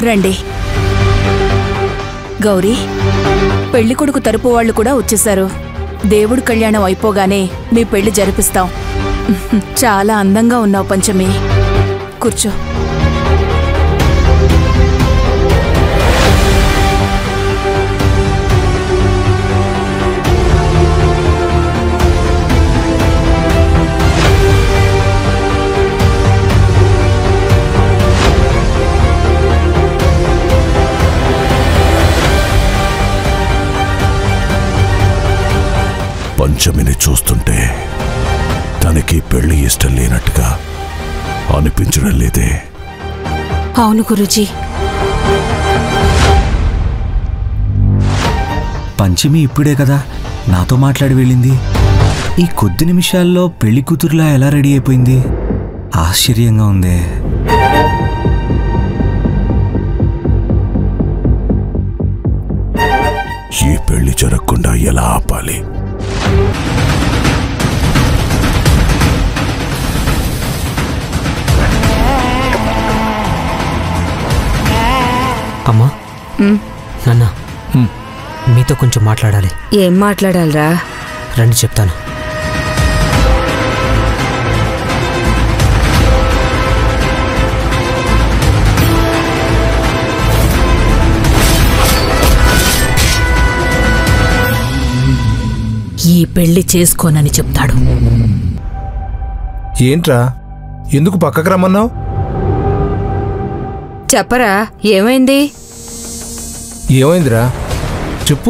రండి గౌరీ పెళ్లి కొడుకు తరపు వాళ్ళు కూడా వచ్చేశారు దేవుడి కళ్యాణం అయిపోగానే మీ పెళ్లి జరిపిస్తాం చాలా అందంగా ఉన్నావు పంచమి కూర్చో పంచమిని చూస్తుంటే తనకి పెళ్లి ఇష్టం లేనట్టుగా అనిపించడం లేదే అవును గురుజీ పంచమి ఇప్పుడే కదా నాతో మాట్లాడి వెళ్ళింది ఈ కొద్ది నిమిషాల్లో పెళ్లి కూతురులా ఎలా రెడీ అయిపోయింది ఆశ్చర్యంగా ఉందే ఈ పెళ్లి జరగకుండా ఎలా ఆపాలి అమ్మా నాన్న మీతో కొంచెం మాట్లాడాలి ఏం మాట్లాడాలరా రండి చెప్తాను ఈ పెళ్లి చేసుకోనని చెప్తాడు ఏంట్రా ఎందుకు పక్కకు రమ్మన్నావు చెప్పరా ఏమైంది ఏమైందిరా చెప్పు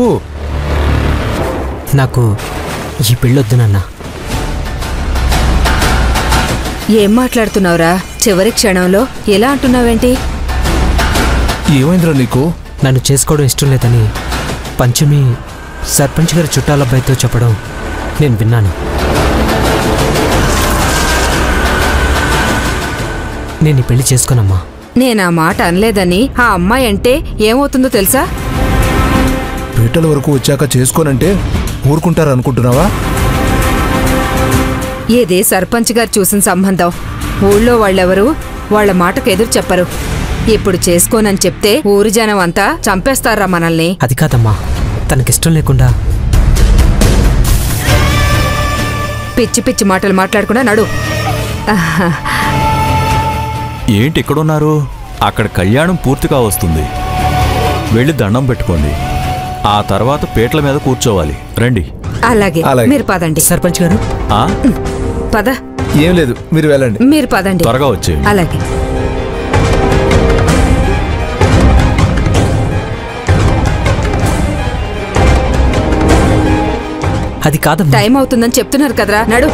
నాకు ఈ పెళ్ళొద్దు నాన్న ఏం మాట్లాడుతున్నావురా చివరి క్షణంలో ఎలా అంటున్నావేంటి ఏమైందిరా నీకు నన్ను చేసుకోవడం ఇష్టం లేదని పంచమి సర్పంచ్ గారి చుట్టాల అబ్బాయితో చెప్పడం నేను విన్నాను నేను ఈ పెళ్లి చేసుకోనమ్మా నేను ఆ మాట అనలేదని ఆ అమ్మాయి అంటే ఏమవుతుందో తెలుసా పీటల వరకు వచ్చాక చేసుకోనంటే ఊరుకుంటారు అనుకుంటున్నావా ఏదే సర్పంచ్ గారు చూసిన సంబంధం ఊళ్ళో వాళ్ళెవరు వాళ్ళ మాటకు ఎదురు చెప్పరు ఇప్పుడు చేసుకోనని చెప్తే ఊరు జనం అంతా చంపేస్తారా మనల్ని అది కాదమ్మా తనకిష్టం లేకుండా పిచ్చి పిచ్చి మాటలు మాట్లాడకుండా నడు ఆహా, ఏంటి ఇక్కడున్నారు అక్కడ కళ్యాణం పూర్తిగా వస్తుంది వెళ్ళి దండం పెట్టుకోండి ఆ తర్వాత పీటల మీద కూర్చోవాలి రండి అలాగే అలాగే. మీరు పదండి సర్పంచ్ గారు ఆ పద ఏం లేదు మీరు వెళ్ళండి మీరు పదండి త్వరగా వచ్చేయండి అలాగే అది కాదమ్మా టైం అవుతుందని చెప్తున్నారు కదరా నడు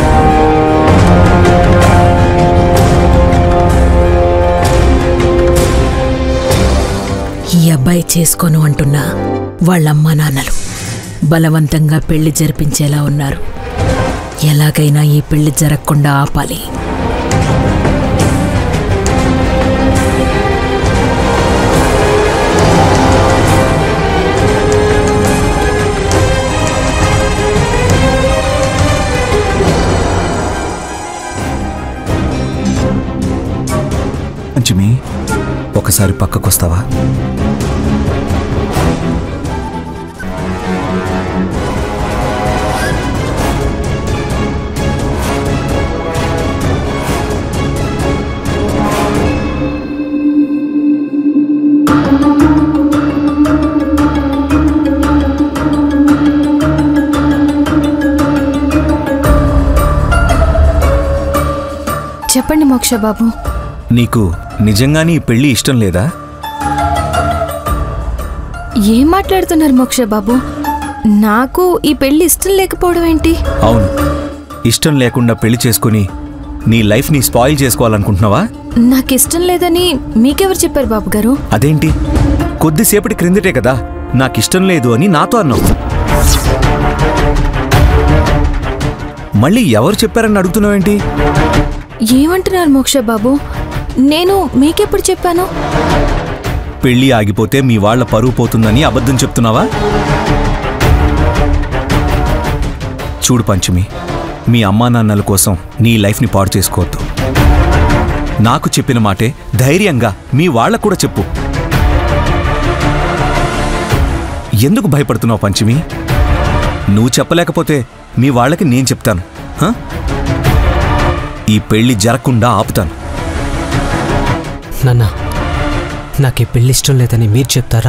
ఈ అబ్బాయి చేసుకోను అంటున్నా వాళ్ళమ్మా నాన్నలు బలవంతంగా పెళ్లి జరిపించేలా ఉన్నారు ఎలాగైనా ఈ పెళ్లి జరగకుండా ఆపాలి పంచమి ఒకసారి పక్కకొస్తావా చెప్పండి మోక్షబాబు నీకు నిజంగానే ఈ పెళ్లి ఇష్టం లేదా ఏం మాట్లాడుతున్నారు మోక్షబాబు నాకు ఈ పెళ్లి ఇష్టం లేకపోవడం ఏంటి అవును ఇష్టం లేకుండా పెళ్లి చేసుకుని నీ లైఫ్ని స్పాయిల్ చేసుకోవాలనుకుంటున్నావా నాకు ఇష్టం లేదని మీకెవరు చెప్పారు బాబు గారు అదేంటి కొద్దిసేపటి క్రిందటే కదా నాకిష్టం లేదు అని నాతో అన్నావు మళ్ళీ ఎవరు చెప్పారని అడుగుతున్నావేంటి ఏమంటున్నారు మోక్షబాబు నేను మీకెప్పుడు చెప్పాను పెళ్లి ఆగిపోతే మీ వాళ్ళ పరువు పోతుందని అబద్ధం చెప్తున్నావా చూడు పంచమి మీ అమ్మా నాన్నల కోసం నీ లైఫ్ని పాడు చేసుకోవద్దు నాకు చెప్పిన మాటే ధైర్యంగా మీ వాళ్ళకు కూడా చెప్పు ఎందుకు భయపడుతున్నావు పంచమి నువ్వు చెప్పలేకపోతే మీ వాళ్ళకి నేను చెప్తాను హ? ఈ పెళ్లి జరగకుండా ఆపుతాను నాన్న నాకు ఈ పెళ్లి ఇష్టం లేదని మీరు చెప్తారా